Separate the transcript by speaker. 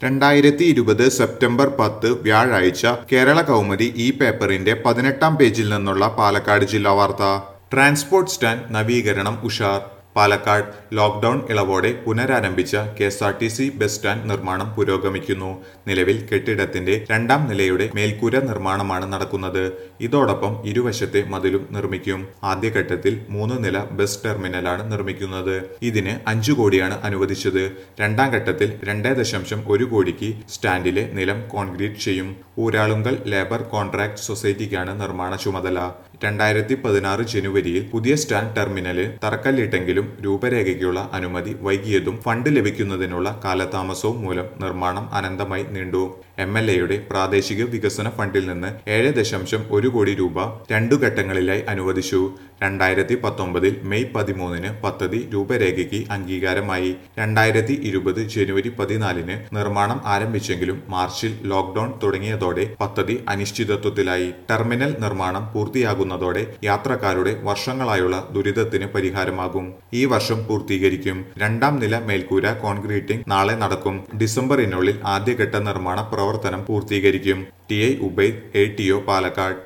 Speaker 1: രണ്ടായിരത്തി ഇരുപത് സെപ്റ്റംബർ പത്ത് വ്യാഴാഴ്ച കേരള കൗമുദി ഈ പേപ്പറിന്റെ പതിനെട്ടാം പേജിൽ നിന്നുള്ള പാലക്കാട് ജില്ലാ വാർത്ത ട്രാൻസ്പോർട്ട് സ്റ്റാൻഡ് നവീകരണം ഉഷാർ പാലക്കാട് ലോക്ക്ഡൌൺ ഇളവോടെ പുനരാരംഭിച്ച K S R T C bus stand നിർമ്മാണം പുരോഗമിക്കുന്നു നിലവിൽ കെട്ടിടത്തിന്റെ രണ്ടാം നിലയുടെ മേൽക്കൂര നിർമ്മാണമാണ് നടക്കുന്നത് ഇതോടൊപ്പം ഇരുവശത്തെ മതിലും നിർമ്മിക്കും ആദ്യഘട്ടത്തിൽ മൂന്ന് നില ബസ് ടെർമിനലാണ് നിർമ്മിക്കുന്നത് ഇതിന് അഞ്ചു കോടിയാണ് അനുവദിച്ചത് രണ്ടാം ഘട്ടത്തിൽ രണ്ടേ ദശാംശം ഒരു കോടിക്ക് സ്റ്റാൻഡിലെ നിലം കോൺക്രീറ്റ് ചെയ്യും ഊരാളുങ്കൽ ലേബർ കോൺട്രാക്ട് സൊസൈറ്റിക്കാണ് നിർമ്മാണ ചുമതല രണ്ടായിരത്തി പതിനാറ് ജനുവരിയിൽ പുതിയ സ്റ്റാൻഡ് ടെർമിനലിൽ തറക്കല്ലിട്ടെങ്കിലും രൂപരേഖയ്ക്കുള്ള അനുമതി വൈകിയതും ഫണ്ട് ലഭിക്കുന്നതിനുള്ള കാലതാമസവും മൂലം നിർമ്മാണം അനന്തമായി നീണ്ടു എം എൽ എയുടെ പ്രാദേശിക വികസന ഫണ്ടിൽ നിന്ന് ഏഴ് ദശാംശം ഒരു കോടി രൂപ രണ്ടു ഘട്ടങ്ങളിലായി അനുവദിച്ചു രണ്ടായിരത്തി പത്തൊമ്പതിൽ മെയ് പതിമൂന്നിന് പദ്ധതി രൂപരേഖയ്ക്ക് അംഗീകാരമായി രണ്ടായിരത്തി ഇരുപത് ജനുവരി പതിനാലിന് നിർമ്മാണം ആരംഭിച്ചെങ്കിലും മാർച്ചിൽ ലോക്ക്ഡൌൺ തുടങ്ങിയതോടെ പദ്ധതി അനിശ്ചിതത്വത്തിലായി ടെർമിനൽ നിർമ്മാണം പൂർത്തിയാകുന്നതോടെ യാത്രക്കാരുടെ വർഷങ്ങളായുള്ള ദുരിതത്തിന് പരിഹാരമാകും ഈ വർഷം പൂർത്തീകരിക്കും രണ്ടാം നില മേൽക്കൂര കോൺക്രീറ്റിംഗ് നാളെ നടക്കും ഡിസംബറിനുള്ളിൽ ആദ്യഘട്ട നിർമ്മാണ പ്രവർത്തനം പൂർത്തീകരിക്കും T I Ubaid A T O Palakkad